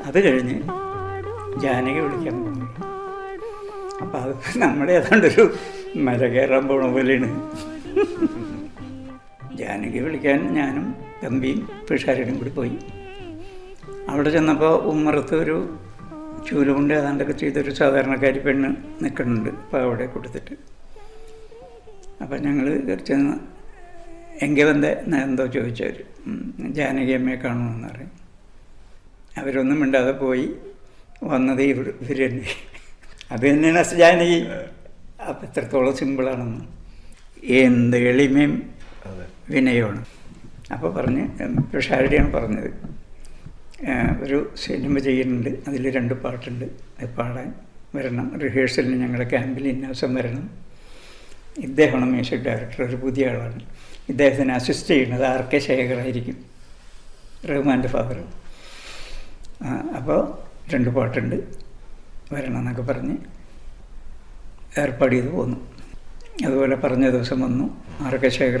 അത് കഴിഞ്ഞ് ജാനകി വിളിക്കാൻ പോയി അപ്പം അത് നമ്മുടെ ഏതാണ്ടൊരു മര കയറാൻ പോണ പോലെയാണ് ജാനകി വിളിക്കാൻ ഞാനും തമ്പിയും പിഷാരനും കൂടി പോയി അവിടെ ചെന്നപ്പോൾ ഉമ്മറത്ത് ഒരു ചൂലുകൊണ്ട് ഏതാണ്ടൊക്കെ ചെയ്തൊരു സാധാരണക്കാരി പെണ്ണ് നിൽക്കുന്നുണ്ട് അപ്പോൾ അവിടെ കൊടുത്തിട്ട് അപ്പം ഞങ്ങൾ ചെന്ന് എങ്കിൽ വന്നേ എന്തോ ചോദിച്ചവർ ജാനകി അമ്മയെ കാണണമെന്ന് പറയും അവരൊന്നും മിണ്ടാതെ പോയി വന്നത് ഇവർ ഇവർ തന്നെ അത് തന്നെയാണ് ജാനകി അപ്പം എത്രത്തോളം സിമ്പിളാണെന്ന് എന്ത് എളിമയും അതെ വിനയമാണ് അപ്പോൾ പറഞ്ഞ് പിഷാരടിയാണ് പറഞ്ഞത് ആ, ഒരു സിനിമ ചെയ്യുന്നുണ്ട് അതിൽ രണ്ട് പാട്ടുണ്ട് അത് പാടാൻ വരണം റിഹേഴ്സലിന് ഞങ്ങളുടെ ക്യാമ്പിൽ ഇന്ന ദിവസം വരണം ഇദ്ദേഹമാണ് മ്യൂസിക് ഡയറക്ടർ ഒരു പുതിയ ആളാണ് ഇദ്ദേഹത്തിന് അസിസ്റ്റ് ചെയ്യുന്നത് ആർ കെ ശേഖറായിരിക്കും റഹ്മാൻ്റെ ഫാദർ അപ്പോൾ രണ്ട് പാട്ടുണ്ട് വരണം എന്നൊക്കെ പറഞ്ഞ് ഏർപ്പാട് ചെയ്ത് പോന്നു അതുപോലെ പറഞ്ഞ ദിവസം വന്നു ആർ കെ ശേഖർ